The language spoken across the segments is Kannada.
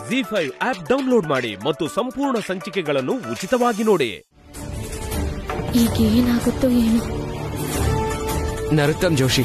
ಜಿ ಫೈವ್ ಆಪ್ ಡೌನ್ಲೋಡ್ ಮಾಡಿ ಮತ್ತು ಸಂಪೂರ್ಣ ಸಂಚಿಕೆಗಳನ್ನು ಉಚಿತವಾಗಿ ನೋಡಿ ಈಗ ಏನಾಗುತ್ತೋ ಏನೋ ನರೋತ್ತಮ್ ಜೋಶಿ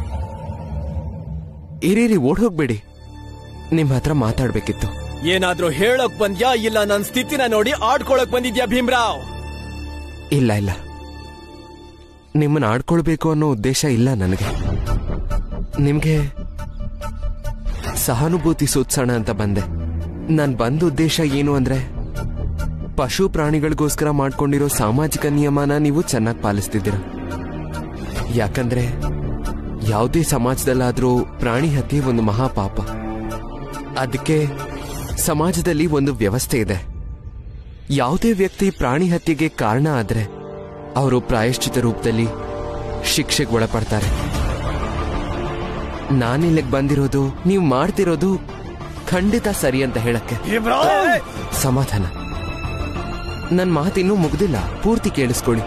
ಇರೀರಿ ಓಡ್ ಹೋಗ್ಬೇಡಿ ನಿಮ್ ಹತ್ರ ಮಾತಾಡ್ಬೇಕಿತ್ತು ಏನಾದ್ರೂ ಹೇಳೋಕ್ ಬಂದ್ಯಾ ಇಲ್ಲ ನನ್ ಸ್ಥಿತಿನ ನೋಡಿ ಆಡ್ಕೊಳಕ್ ಬಂದಿದ್ಯಾ ಭೀಮ್ರಾವ್ ಇಲ್ಲ ಇಲ್ಲ ನಿಮ್ಮನ್ನ ಆಡ್ಕೊಳ್ಬೇಕು ಅನ್ನೋ ಉದ್ದೇಶ ಇಲ್ಲ ನನಗೆ ನಿಮ್ಗೆ ಸಹಾನುಭೂತಿ ಸೂತ್ಸೋಣ ಅಂತ ಬಂದೆ ನಾನ್ ಬಂದ ಉದ್ದೇಶ ಏನು ಅಂದ್ರೆ ಪಶು ಪ್ರಾಣಿಗಳಿಗೋಸ್ಕರ ಮಾಡ್ಕೊಂಡಿರೋ ಸಾಮಾಜಿಕ ನಿಯಮನ ನೀವು ಚೆನ್ನಾಗಿ ಪಾಲಿಸ್ತಿದ್ದೀರ ಯಾಕಂದ್ರೆ ಯಾವುದೇ ಸಮಾಜದಲ್ಲಾದ್ರೂ ಪ್ರಾಣಿ ಹತ್ಯೆ ಒಂದು ಮಹಾಪಾಪ ಅದಕ್ಕೆ ಸಮಾಜದಲ್ಲಿ ಒಂದು ವ್ಯವಸ್ಥೆ ಇದೆ ಯಾವುದೇ ವ್ಯಕ್ತಿ ಪ್ರಾಣಿ ಹತ್ಯೆಗೆ ಕಾರಣ ಆದ್ರೆ ಅವರು ಪ್ರಾಯಶ್ಚಿತ ರೂಪದಲ್ಲಿ ಶಿಕ್ಷೆಗೆ ಒಳಪಡ್ತಾರೆ ನಾನಿಲ್ಲಿಗೆ ಬಂದಿರೋದು ನೀವು ಮಾಡ್ತಿರೋದು ಖಂಡಿತ ಸರಿ ಅಂತ ಹೇಳಕ್ಕೆ ಸಮಾಧಾನ ನನ್ ಮಾತಿನ್ನೂ ಮುಗ್ದಿಲ್ಲ ಪೂರ್ತಿ ಕೇಳಿಸ್ಕೊಳ್ಳಿ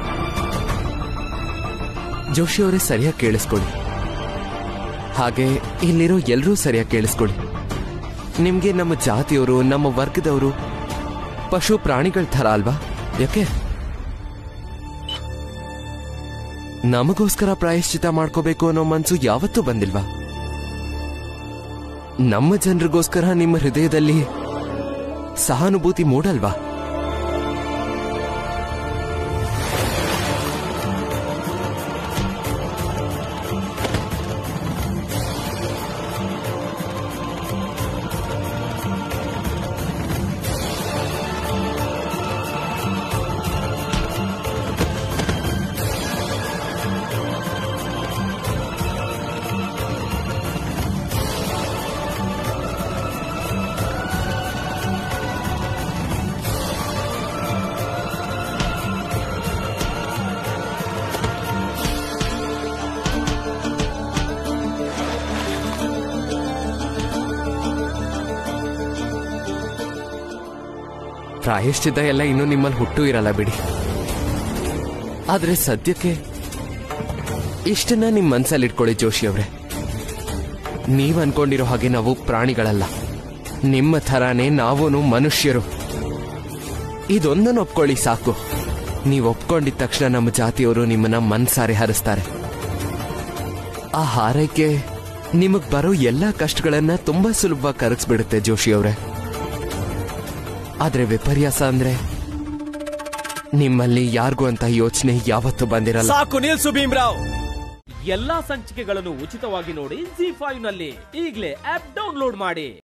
ಜೋಶಿ ಅವರೇ ಸರಿಯಾಗಿ ಕೇಳಿಸ್ಕೊಳ್ಳಿ ಹಾಗೆ ಇಲ್ಲಿರೋ ಎಲ್ಲರೂ ಸರಿಯಾಗಿ ಕೇಳಿಸ್ಕೊಳ್ಳಿ ನಿಮ್ಗೆ ನಮ್ಮ ಜಾತಿಯವರು ನಮ್ಮ ವರ್ಗದವರು ಪಶು ಪ್ರಾಣಿಗಳ ಥರ ಅಲ್ವಾ ಯಾಕೆ ನಮಗೋಸ್ಕರ ಪ್ರಾಯಶ್ಚಿತ ಮಾಡ್ಕೋಬೇಕು ಅನ್ನೋ ಮನ್ಸು ಯಾವತ್ತೂ ಬಂದಿಲ್ವಾ ನಮ್ಮ ಜನರಿಗೋಸ್ಕರ ನಿಮ್ಮ ಹೃದಯದಲ್ಲಿ ಸಹಾನುಭೂತಿ ಮೂಡಲ್ವಾ ಪ್ರಾಯಶ್ಚಿತ ಎಲ್ಲ ಇನ್ನೂ ನಿಮ್ಮಲ್ಲಿ ಹುಟ್ಟು ಇರಲ್ಲ ಬಿಡಿ ಆದ್ರೆ ಸದ್ಯಕ್ಕೆ ಇಷ್ಟನ್ನ ನಿಮ್ ಮನ್ಸಲ್ಲಿ ಇಟ್ಕೊಳ್ಳಿ ಜೋಶಿ ಅವ್ರೆ ನೀವ್ ಅನ್ಕೊಂಡಿರೋ ಹಾಗೆ ನಾವು ಪ್ರಾಣಿಗಳಲ್ಲ ನಿಮ್ಮ ಥರಾನೇ ನಾವೂನು ಮನುಷ್ಯರು ಇದೊಂದನ್ನು ಒಪ್ಕೊಳ್ಳಿ ಸಾಕು ನೀವು ಒಪ್ಕೊಂಡಿದ ತಕ್ಷಣ ನಮ್ಮ ಜಾತಿಯವರು ನಿಮ್ಮನ್ನ ಮನ್ಸಾರೆ ಹರಿಸ್ತಾರೆ ಆ ಹಾರೈಕೆ ನಿಮಗ್ ಬರೋ ಎಲ್ಲಾ ಕಷ್ಟಗಳನ್ನ ತುಂಬಾ ಸುಲಭವಾಗಿ ಕರಗಿಸ್ಬಿಡುತ್ತೆ ಜೋಶಿ ಅವ್ರೆ ಆದ್ರೆ ವಿಪರ್ಯಾಸ ಅಂದ್ರೆ ನಿಮ್ಮಲ್ಲಿ ಯಾರಿಗೂ ಅಂತ ಯೋಚನೆ ಯಾವತ್ತೂ ಬಂದಿರಲ್ಲ ಸಾಕು ನಿಲ್ಸು ಭೀಮ್ರಾವ್ ಎಲ್ಲಾ ಸಂಚಿಕೆಗಳನ್ನು ಉಚಿತವಾಗಿ ನೋಡಿ ಜಿ ಫೈವ್ ನಲ್ಲಿ ಈಗಲೇ ಆಪ್ ಡೌನ್ಲೋಡ್ ಮಾಡಿ